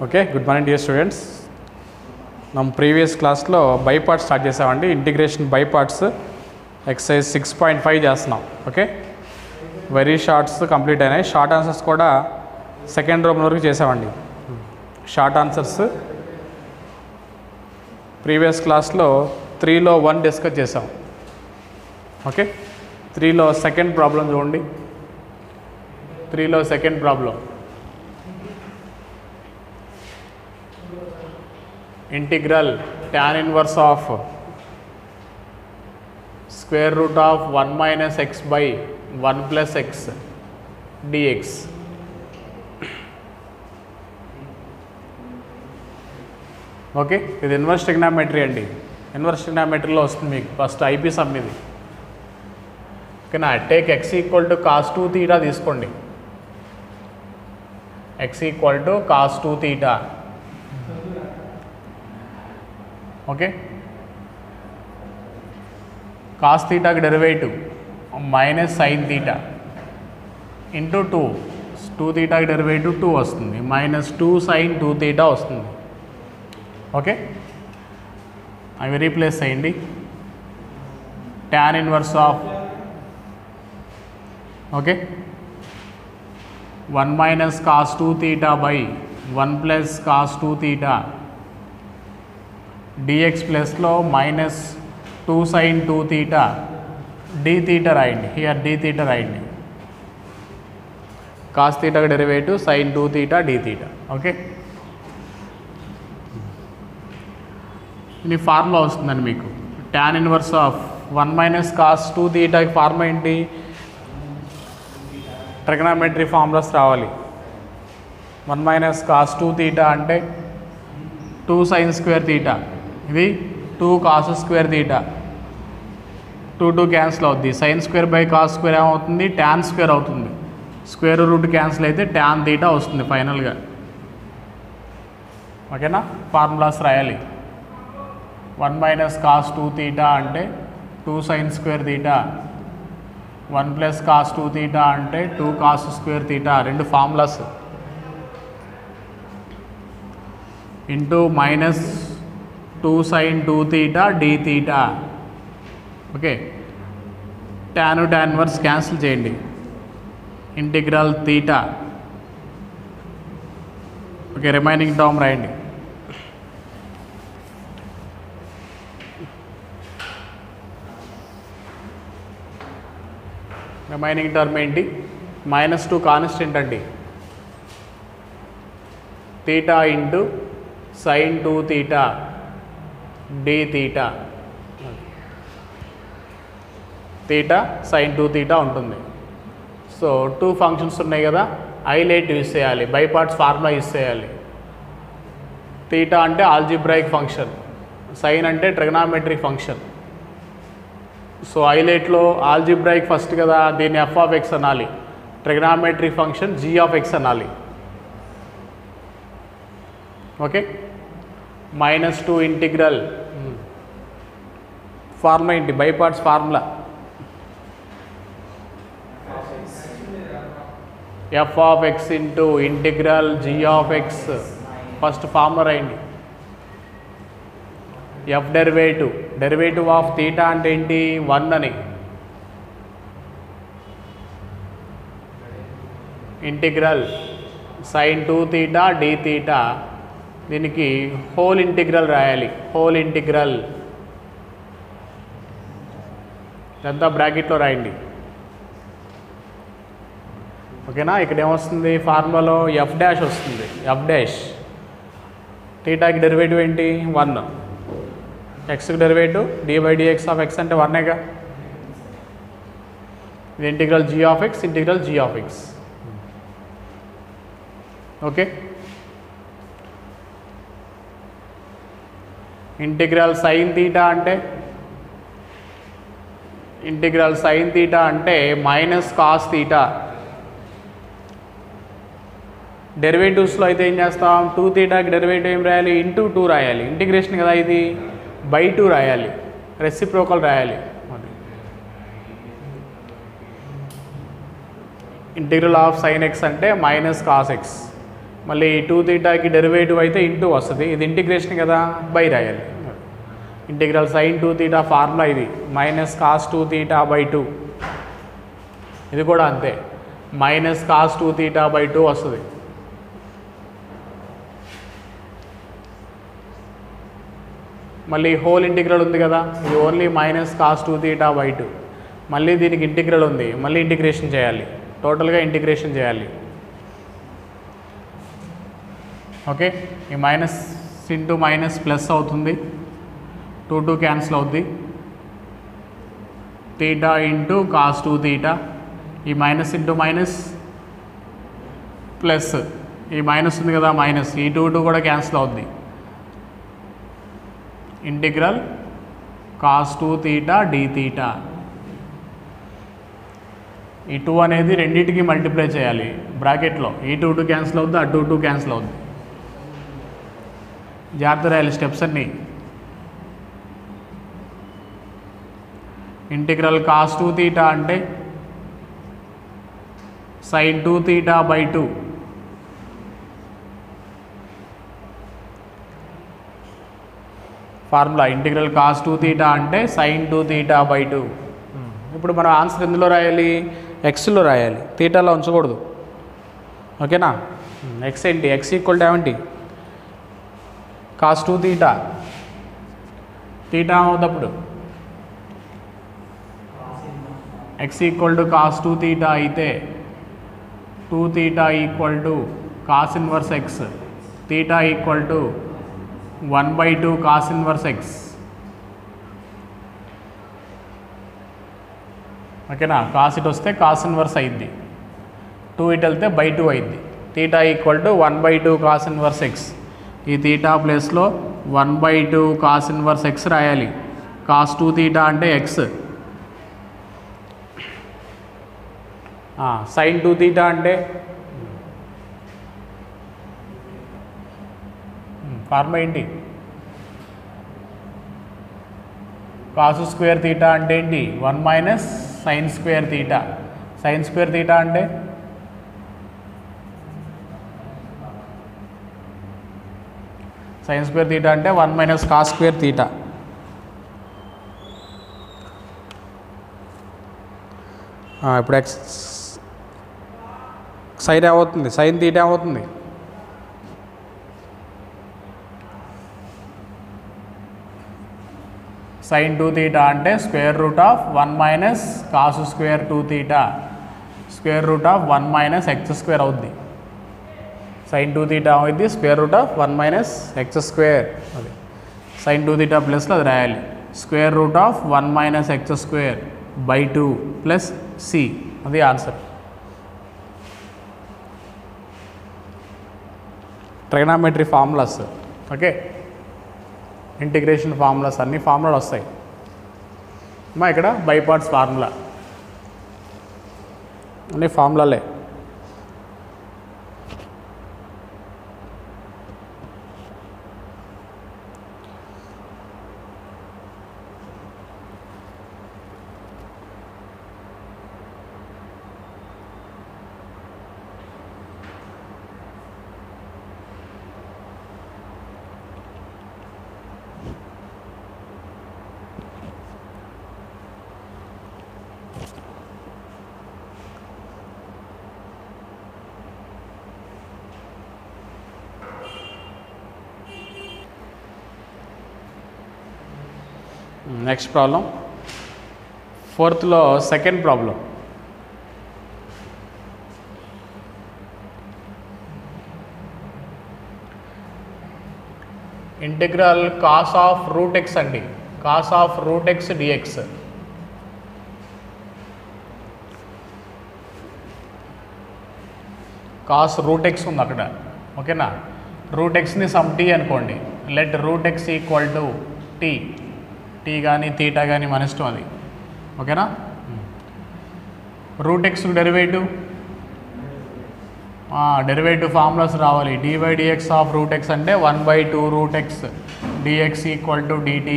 okay good morning dear students మనం previous క్లాస్లో by parts start చేసామండి integration by parts exercise six point five చేస్తున్నాం okay very shorts complete అయినాయి short answers కూడా second room వరకు చేసామండి షార్ట్ ఆన్సర్స్ ప్రీవియస్ క్లాస్లో త్రీలో వన్ డిస్కస్ చేసాం ఓకే త్రీలో సెకండ్ ప్రాబ్లం చూడండి త్రీలో second problem integral tan inverse of square root of one minus x by one plus x dx okay ఇది ఇన్వర్స్ ట్రిగ్నామెట్రీ అండి ఇన్వర్స్ ట్రిగ్నామెట్రీలో వస్తుంది మీకు ఫస్ట్ ఐపీ సమ్ ఇది ఓకేనా take x equal to cos two theta తీసుకోండి x equal to cos two theta okay cos తీటాకి derivative minus sine theta into two two తీటాకి derivative two వస్తుంది minus two sine two theta వస్తుంది okay అవి replace చేయండి tan inverse of okay one minus cos two theta by one plus cos two theta dx ప్లస్లో minus two sine two theta d theta రాయండి here d theta రాయండి cos తీటాకి derivative sine two theta d theta okay ఇది formula వస్తుందండి మీకు tan inverse of one minus cos two తీటాకి formula ఏంటి trigonometry formulas రావాలి one minus cos two theta అంటే టూ సైన్ స్క్వేర్ తీటా ఇది two cos square theta two two cancel అవుద్ది sine square by cos square ఏమవుతుంది tan square అవుతుంది square root cancel అయితే tan theta వస్తుంది ఫైనల్గా ఓకేనా ఫార్ములాస్ రాయాలి one minus cos two theta అంటే two sine square theta one plus cos two theta అంటే టూ కాస్ స్క్వేర్ తీటా రెండు formulas into minus two sine two theta d theta okay tan tan verse cancel చేయండి integral theta okay remaining term రాయండి remaining term ఏంటి minus two constant అండి theta into sine two theta d theta theta sine two theta ఉంటుంది so two functions ఉన్నాయి కదా ILATE use చేయాలి by parts formula use చేయాలి theta అంటే algebraic function sine అంటే ట్రిగనామెట్రిక్ ఫంక్షన్ సో ఐలైట్లో ఆల్జిబ్రాయిక్ ఫస్ట్ కదా దీన్ని ఎఫ్ ఆఫ్ ఎక్స్ అనాలి trigonometric function g of x అనాలి okay minus two integral formula ఏంటి by parts formula f of x into integral g of x first formula రాయండి f derivative derivative of theta అంటే ఏంటి one అని integral sine two theta d theta దీనికి whole integral రాయాలి whole integral ఇదంతా బ్రాకెట్లో రాయండి ఓకేనా ఇక్కడ ఏమొస్తుంది ఫార్ములాలో ఎఫ్ డాష్ వస్తుంది ఎఫ్ డాష్ టీటాకి డెరివేటివ్ ఏంటి వన్ ఎక్స్కి derivative d by dx of x అంటే వన్నేగా ఇది integral g of x integral g of x okay integral sine theta అంటే ఇంటిగ్రల్ సైన్ తీటా అంటే మైనస్ కాస్ తీటా డెరివేటివ్స్లో అయితే ఏం చేస్తాం టూ తీటాకి డెరివేటివ్ ఏం రాయాలి ఇంటూ టూ రాయాలి ఇంటిగ్రేషన్ కదా ఇది బై టూ రాయాలి రెసిప్రోకల్ రాయాలి ఇంటిగ్రల్ ఆఫ్ సైన్ ఎక్స్ అంటే మైనస్ కాస్ ఎక్స్ మళ్ళీ టూ తీటాకి డెరివేటివ్ అయితే ఇంటూ వస్తుంది ఇది ఇంటిగ్రేషన్ కదా బై రాయాలి integral sine two theta formula ఇది minus cos two theta by two ఇది కూడా అంతే minus cos two theta by two వస్తుంది మళ్ళీ హోల్ ఇంటిగ్రల్ ఉంది కదా ఇది only minus cos two theta by two మళ్ళీ దీనికి ఇంటిగ్రల్ ఉంది మళ్ళీ ఇంటిగ్రేషన్ చేయాలి టోటల్గా ఇంటిగ్రేషన్ చేయాలి ఓకే ఈ మైనస్ ఇంటూ మైనస్ ప్లస్ అవుతుంది టూ టూ క్యాన్సిల్ అవుద్ది theta into cos two theta ఈ మైనస్ ఇంటూ మైనస్ ప్లస్ ఈ మైనస్ ఉంది కదా మైనస్ ఈ టూ టూ కూడా క్యాన్సిల్ అవుద్ది integral cos two theta d theta ఈ టూ అనేది రెండింటికి మల్టిప్లై చేయాలి బ్రాకెట్లో ఈ టూ టూ క్యాన్సిల్ అవుద్ది ఆ టూ టూ క్యాన్సిల్ అవుద్ది జాగ్రత్త రాయాలి స్టెప్స్ అన్నీ ఇంటిగ్రల్ కాస్ టూ తీటా అంటే sine two theta by two formula integral cos two theta అంటే sine two theta by two ఇప్పుడు మనం ఆన్సర్ ఎందులో రాయాలి ఎక్స్లో రాయాలి తీటాలో ఉంచకూడదు ఓకేనా ఎక్స్ ఏంటి ఎక్స్ ఈక్వల్ టు ఏమిటి కాస్ టూ తీటా తీటా అవుతప్పుడు x equal to cos two theta అయితే two theta equal to cos inverse x theta equal to one by two cos inverse x ఓకేనా కాస్ ఇటు వస్తే cos inverse అయింది two ఇటు వెళ్తే by two అయింది theta equal to one by two cos inverse x ఈ theta ప్లేస్లో one by two cos inverse x రాయాలి కాస్ టూ తీటా అంటే ఎక్స్ సైన్ టూ తీటా అంటే ఫార్మా ఏంటి కాసు స్క్వేర్ తీటా అంటే ఏంటి one minus sine square theta sine square theta అంటే sine square theta అంటే one minus cos square theta ఇప్పుడు x sine ఏమవుతుంది సైన్ తీటా ఏమవుతుంది సైన్ టూ తీటా అంటే square root of one minus cos square two theta square root of one minus x square అవుద్ది sine two theta అవుద్ది square root of one minus x square అది sine two theta ప్లస్లో అది రాయాలి square root of one minus x square by two plus c అది answer trigonometry formulas okay integration formulas అన్ని ఫార్ములాలు వస్తాయి అమ్మా ఇక్కడ బైపార్ట్స్ ఫార్ములా అన్ని ఫార్ములాలే నెక్స్ట్ ప్రాబ్లం ఫోర్త్లో second problem integral cos of root x అండి cos of root x dx cos root x ఉంది అక్కడ ఓకేనా రూట్ ఎక్స్ని సమ్ టీ అనుకోండి let root x equal to t t కానీ తీటా కానీ మన ఇష్టం అది ఓకేనా root x derivative derivative formulas రావాలి dy by dx of root x అంటే one by two root x dx equal to dt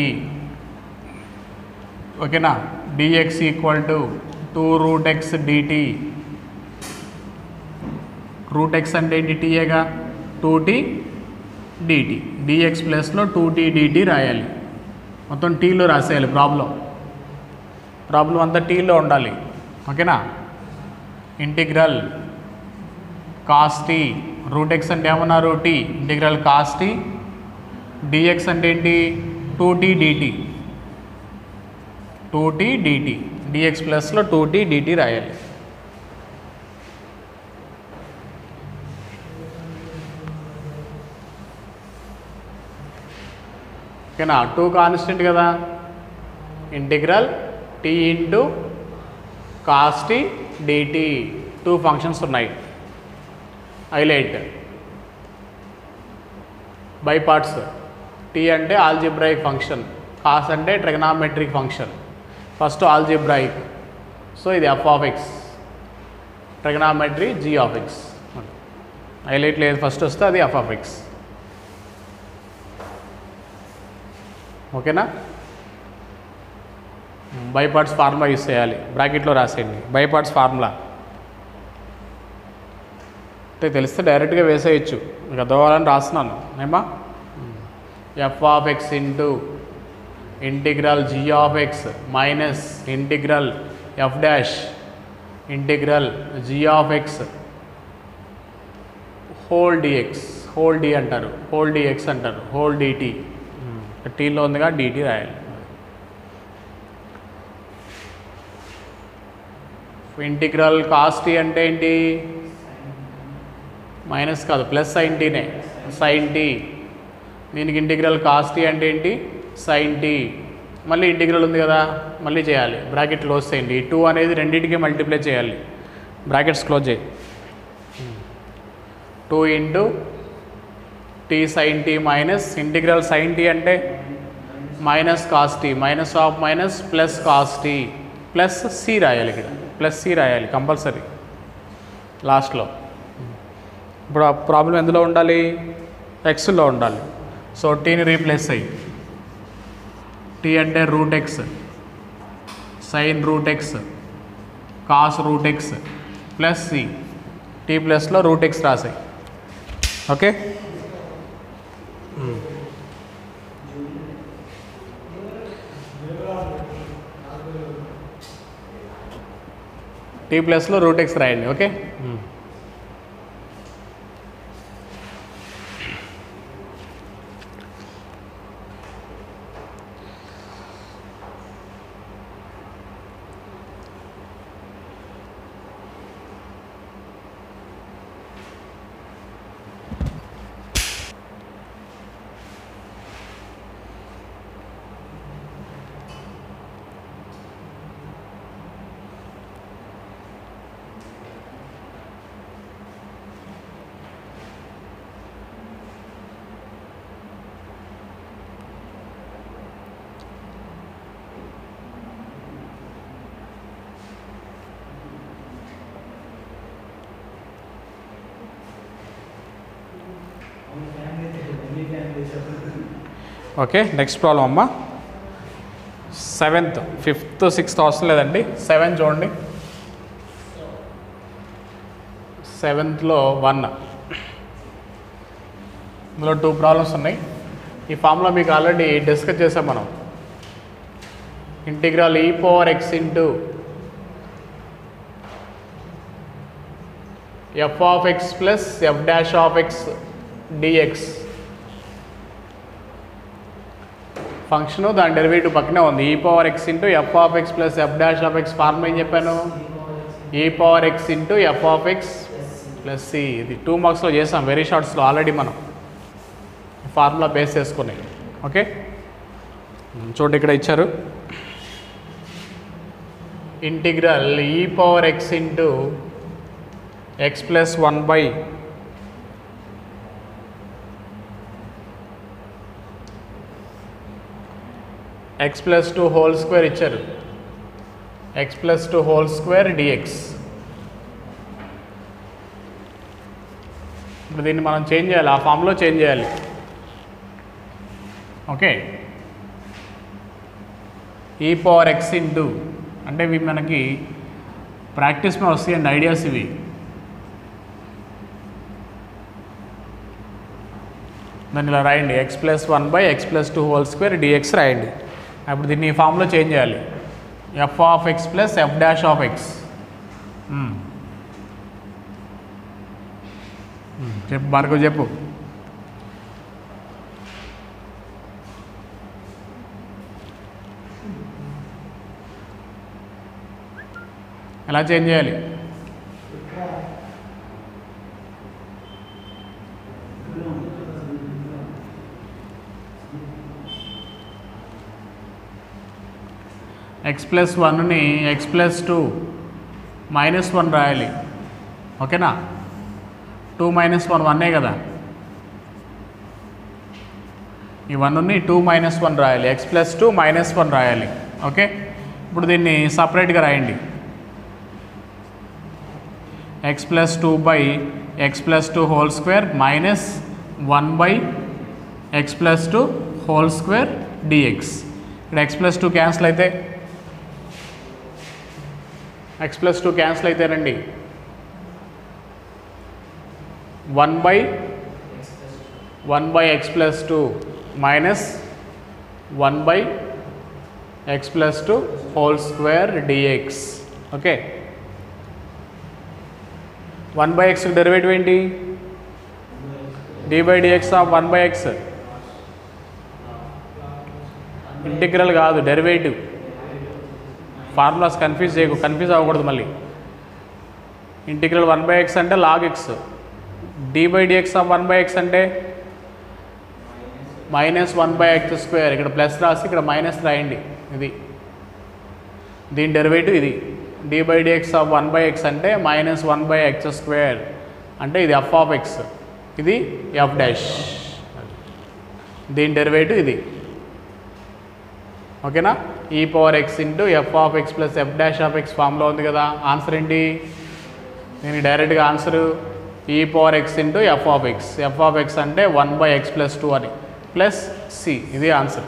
ఓకేనా dx equal to two root x dt root x అంటే ఏంటి టీఏగా టూ టీ డిటి డిఎక్స్ ప్లస్లో two t dt రాయాలి మొత్తం టీలో రాసేయాలి problem problem అంతా టీలో ఉండాలి ఓకేనా integral cos t root x అంటే ఏమన్నారు t integral cos t dx అంటే ఏంటి two t dt two t dt dx ప్లస్లో టూ టీ డిటి రాయాలి ఓకేనా టూ కాన్స్టెంట్ కదా integral t into cos t dt two functions ఉన్నాయి హైలైట్ బై పార్ట్స్ టీ అంటే ఆల్జిబ్రాయిక్ ఫంక్షన్ కాస్ అంటే trigonometric function first algebraic so ఇది f of x trigonometry g of x ILATE లేదు first వస్తే అది ఎఫ్ ఆఫ్ ఎక్స్ ఓకేనా by parts formula use చేయాలి బ్రాకెట్లో రాసేయండి బై పార్ట్స్ ఫార్ములా అంటే తెలిస్తే డైరెక్ట్గా వేసేయచ్చు మీకు అర్థమవ్వాలని రాస్తున్నాను ఏమా f of x into integral g of x minus integral f dash integral g of x whole dx whole d అంటారు హోల్ డిఎక్స్ అంటారు హోల్ డిటి టీలో ఉందిగా డిటి రాయాలి ఇంటిగ్రల్ కాస్ట్ అంటే ఏంటి మైనస్ కాదు ప్లస్ సైన్ టీనే సైన్ టీ దీనికి ఇంటిగ్రల్ కాస్ట్ అంటే ఏంటి సైన్ టీ మళ్ళీ ఇంటిగ్రల్ ఉంది కదా మళ్ళీ చేయాలి బ్రాకెట్ క్లోజ్ చేయండి ఈ టూ అనేది రెండింటికి మల్టిప్లై చేయాలి బ్రాకెట్స్ క్లోజ్ చేయి two into t sine t minus integral sine t అంటే minus cos t minus of minus plus cos t plus c రాయాలి ఇక్కడ ప్లస్ సి రాయాలి కంపల్సరీ లాస్ట్లో ఇప్పుడు ఆ ప్రాబ్లం ఎందులో ఉండాలి ఎక్స్లో ఉండాలి సో టీని రీప్లేస్ అయ్యి టీ అంటే root x sine root x cos root x plus c t ప్లస్లో రూట్ ఎక్స్ రాసాయి ఓకే టీ ప్లస్లో రూట్ ఎక్స్ రాయండి ఓకే ఓకే నెక్స్ట్ ప్రాబ్లం అమ్మ సెవెంత్ ఫిఫ్త్ సిక్స్త్ అవసరం లేదండి సెవెన్ చూడండి సెవెంత్లో వన్ ఇందులో టూ ప్రాబ్లమ్స్ ఉన్నాయి ఈ ఫామ్లో మీకు ఆల్రెడీ డిస్కస్ చేసాం మనం integral e power x into f of x plus f dash of x dx function దాని డెరివేటివ్ పక్కనే ఉంది e power x into f of x plus f dash of x form ఏం చెప్పాను e power x into f of x plus c ఇది two మార్క్స్లో చేసాం very షార్ట్స్లో already మనం ఫార్ములా బేస్ చేసుకుని ఓకే చూడండి ఇక్కడ ఇచ్చారు integral e power x into x plus one by x plus two whole square ఇచ్చారు x plus two whole square dx ఇప్పుడు దీన్ని మనం చేంజ్ చేయాలి ఆ ఫామ్లో చేంజ్ చేయాలి okay e power x into అంటే ఇవి మనకి ప్రాక్టీస్ మీద వస్తాయండి ఐడియాస్ ఇవి దాన్ని ఇలా రాయండి x plus one by x plus two whole square dx రాయండి అప్పుడు దీన్ని ఈ ఫామ్లో చేంజ్ చేయాలి f of x plus f dash of x చెప్పు భార్గవ్ చెప్పు ఎలా చేంజ్ చేయాలి ఎక్స్ ప్లస్ వన్ని x plus two minus one రాయాలి ఓకేనా టూ మైనస్ వన్ వన్నే కదా ఈ వన్ని టూ మైనస్ వన్ రాయాలి x plus two minus one రాయాలి ఓకే ఇప్పుడు దీన్ని సపరేట్గా రాయండి x plus two by x plus two whole square minus one by x plus two whole square dx ఇక్కడ ఎక్స్ ప్లస్ టూ క్యాన్సిల్ అయితే x plus two cancel అయితేనండి one by one by x plus two minus one by x plus two whole square dx okay one by x derivative ఏంటి d by dx of one by x integral కాదు derivative formulas confuse చేయకు confuse అవ్వకూడదు మళ్ళీ integral one by x అంటే log X d by dx of one by x అంటే minus one by x square ఇక్కడ plus రాసి ఇక్కడ minus రాయండి ఇది దీని డెరివేటివ్ ఇది d by dx of one by x అంటే minus one by x square అంటే ఇది ఎఫ్ ఆఫ్ ఎక్స్ ఇది ఎఫ్ డాష్ దీని డెరివేటివ్ ఇది ఓకేనా e power x into f of x plus f dash of x ఫామ్లో ఉంది కదా ఆన్సర్ ఏంటి దీనికి డైరెక్ట్గా answer e power x into f of x f of x అంటే one by x plus two అని ప్లస్ సి ఇది answer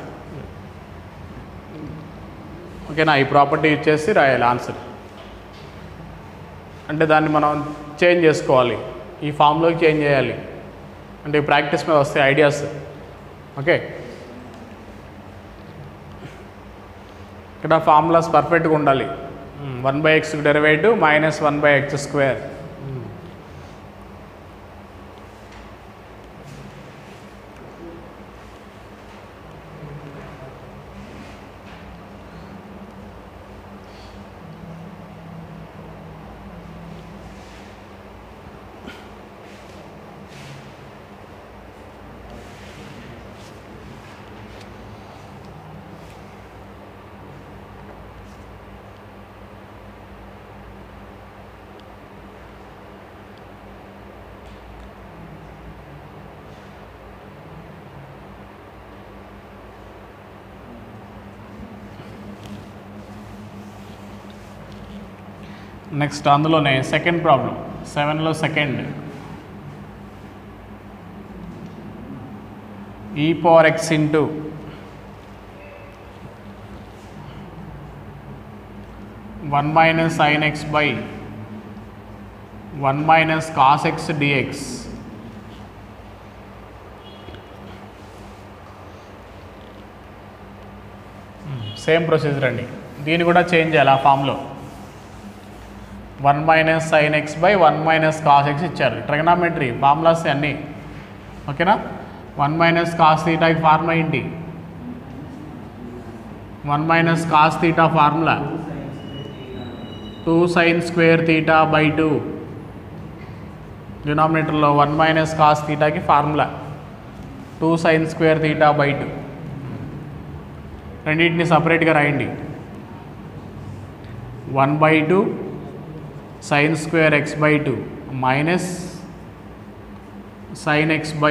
ఓకేనా ఈ ప్రాపర్టీ ఇచ్చేసి రాయాలి ఆన్సర్ అంటే దాన్ని మనం చేంజ్ చేసుకోవాలి ఈ ఫామ్లోకి చేంజ్ చేయాలి అంటే ఈ ప్రాక్టీస్ మీద వస్తాయి ఐడియాస్ ఓకే ఇక్కడ ఫార్ములాస్ పర్ఫెక్ట్గా ఉండాలి one by x derivative minus one by x square next అందులోనే సెకండ్ ప్రాబ్లం సెవెన్లో second e power x into one minus sine x by one minus cos x dx same procedure అండి దీన్ని కూడా change చేయాలి ఆ ఫామ్లో one minus sine x by one minus cos x ఇచ్చారు trigonometry formulas అన్నీ ఓకేనా వన్ మైనస్ కాస్ తీటాకి ఫార్ములా ఏంటి one minus cos theta formula two sine square theta by two డినామినేటర్లో వన్ మైనస్ కాస్ తీటాకి formula two sine square theta by two రెండింటిని సపరేట్గా రాయండి one by two sine square x by two minus sine x by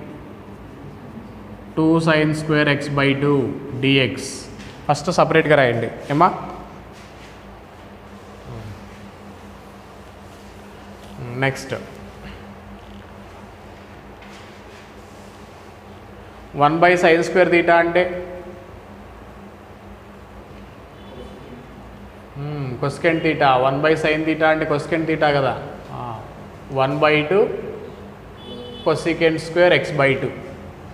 two sine square x by two dx first సపరేట్గా రాయండి ఏమా next one by sine square theta అంటే cosec theta one by sine theta అంటే cosec theta కదా one by two cosec square x by two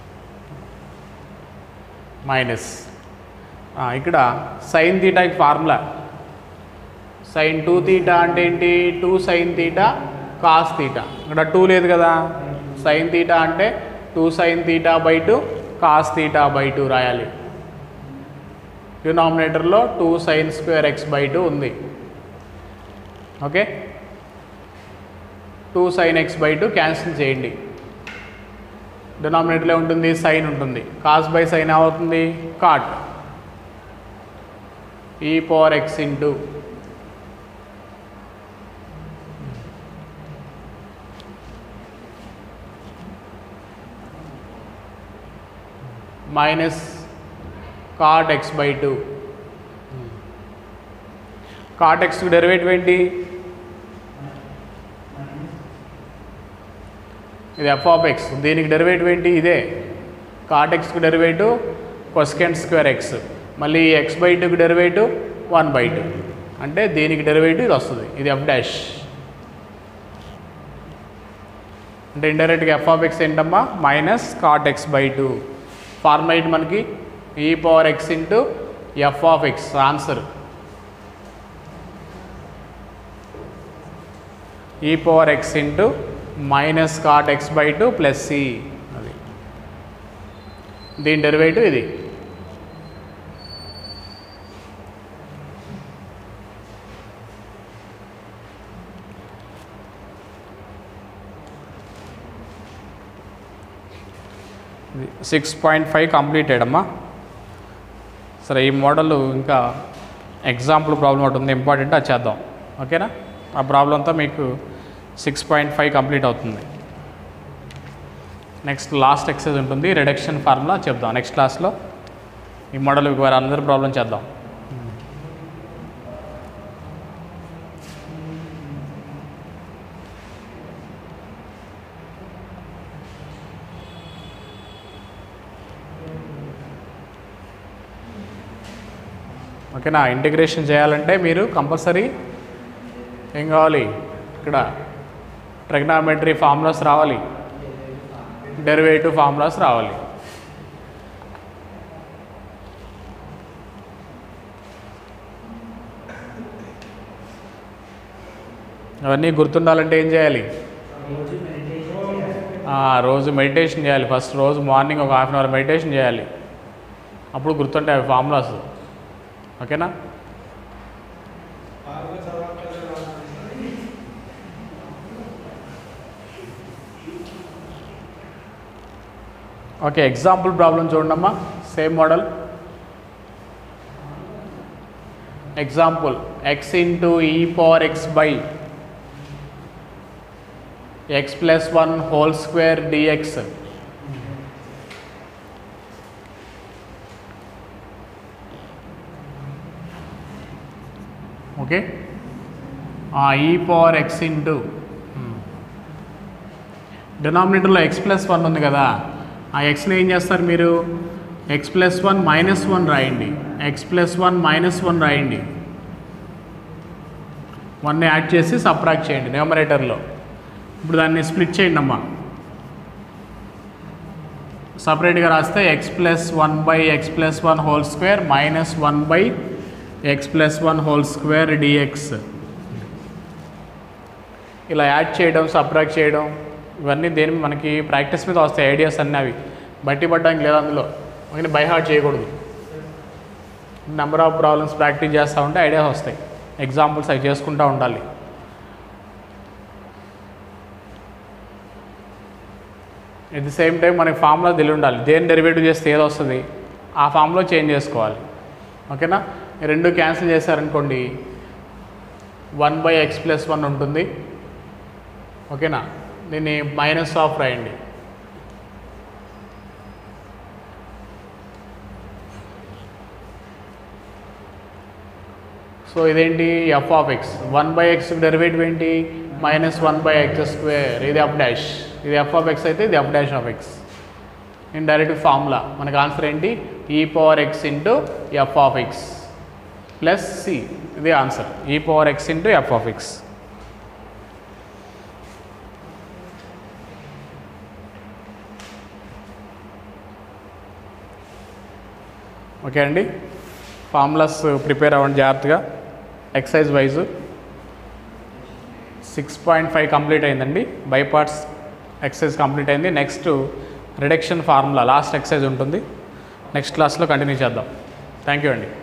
minus ఇక్కడ sine తీటాకి formula sine two theta అంటే ఏంటి two sine theta cos theta ఇక్కడ two లేదు కదా sine theta అంటే two sine theta by two cos theta by two రాయాలి డినామినేటర్లో two sine square x by two ఉంది okay two sine x by two cancel చేయండి డినామినేటర్లో ఉంటుంది సైన్ ఉంటుంది కాస్ బై సైన్ ఏమవుతుంది cot e power x into minus cot x by two cot x derivative ఏంటి ఇది ఎఫ్ ఆఫ్ ఎక్స్ దీనికి derivative ఏంటి ఇదే కాట్ ఎక్స్కి డెరివేటివ్ కొస్కెంట్ స్క్వేర్ ఎక్స్ మళ్ళీ ఎక్స్ బై టూకి డెరివేటివ్ వన్ బై టూ అంటే దీనికి డెరివేటివ్ ఇది వస్తుంది ఇది ఎఫ్ డాష్ అంటే ఇండైరెక్ట్గా ఎఫ్ ఆఫ్ ఎక్స్ ఏంటమ్మా minus cot x by two formula ఏంటి మనకి e power x into f of x answer e power x into minus cot x by two plus c అది దీని డెరివేటివ్ ఇది six point five completed అమ్మా సరే ఈ model ఇంకా example problem ఒకటి ఉంది ఇంపార్టెంట్ అది చేద్దాం ఓకేనా ఆ ప్రాబ్లంతో మీకు సిక్స్ పాయింట్ ఫైవ్ కంప్లీట్ అవుతుంది నెక్స్ట్ లాస్ట్ ఎక్సైజ్ ఉంటుంది రిడక్షన్ ఫార్ములా చెప్దాం నెక్స్ట్ క్లాస్లో ఈ మోడల్ వారి అందరి ప్రాబ్లం చేద్దాం ఓకేనా ఇంటిగ్రేషన్ చేయాలంటే మీరు కంపల్సరీ ఏం కావాలి ఇక్కడ ట్రిగ్నామెట్రీ ఫార్ములాస్ రావాలి డెరివేటివ్ ఫార్ములాస్ రావాలి అవన్నీ గుర్తుండాలంటే ఏం చేయాలి ఆ, రోజు మెడిటేషన్ చేయాలి ఫస్ట్ రోజు మార్నింగ్ ఒక హాఫ్ అన్ అవర్ మెడిటేషన్ చేయాలి అప్పుడు గుర్తుంటాయి అవి ఫార్ములాస్ ఓకేనా ఓకే ఎగ్జాంపుల్ ప్రాబ్లం చూడండమ్మా same model example x into e power x by x plus one whole square dx okay e power x into డినామినేటర్లో ఎక్స్ ప్లస్ వన్ ఉంది కదా ఆ ఎక్స్ని ఏం చేస్తారు మీరు x plus one minus one రాయండి x plus one minus one రాయండి వన్ యాడ్ చేసి సప్రాక్ట్ చేయండి న్యూమరేటర్లో ఇప్పుడు దాన్ని స్ప్లిట్ చేయండి అమ్మా సపరేట్గా రాస్తే x plus one by x plus one whole square minus one by x plus one whole square dx ఇలా యాడ్ చేయడం సబ్ట్రాక్ట్ చేయడం ఇవన్నీ దేని మనకి ప్రాక్టీస్ మీద వస్తాయి ఐడియాస్ అన్నీ అవి బట్టి పడ్డానికి లేదు అందులో కానీ బై హార్ట్ చేయకూడదు నెంబర్ ఆఫ్ ప్రాబ్లమ్స్ ప్రాక్టీస్ చేస్తూ ఉంటే ఐడియాస్ వస్తాయి ఎగ్జాంపుల్స్ అవి చేసుకుంటూ ఉండాలి ఎట్ ది సేమ్ టైం మనకి ఫామ్లో తెలివి ఉండాలి దేని డెరివేటివ్ చేస్తే ఏది వస్తుంది ఆ ఫామ్లో చేంజ్ చేసుకోవాలి ఓకేనా ఈ రెండు క్యాన్సిల్ చేశారనుకోండి one by x plus one ఉంటుంది ఓకేనా దీన్ని మైనస్ ఆఫ్ రాయండి సో ఇదేంటి f of x one by x derivative ఏంటి minus one by x square ఇది ఎఫ్ డాష్ ఇది ఎఫ్ ఆఫ్ ఎక్స్ అయితే ఇది f dash of x indirect formula మనకు ఆన్సర్ ఏంటి e power x into f of x plus c ఇది answer e power x into f of x okay అండి formulas prepare అవ్వండి జాగ్రత్తగా exercise wise six point five complete అయిందండి by parts exercise complete అయింది next reduction formula last exercise ఉంటుంది next క్లాస్లో continue చేద్దాం thank you అండి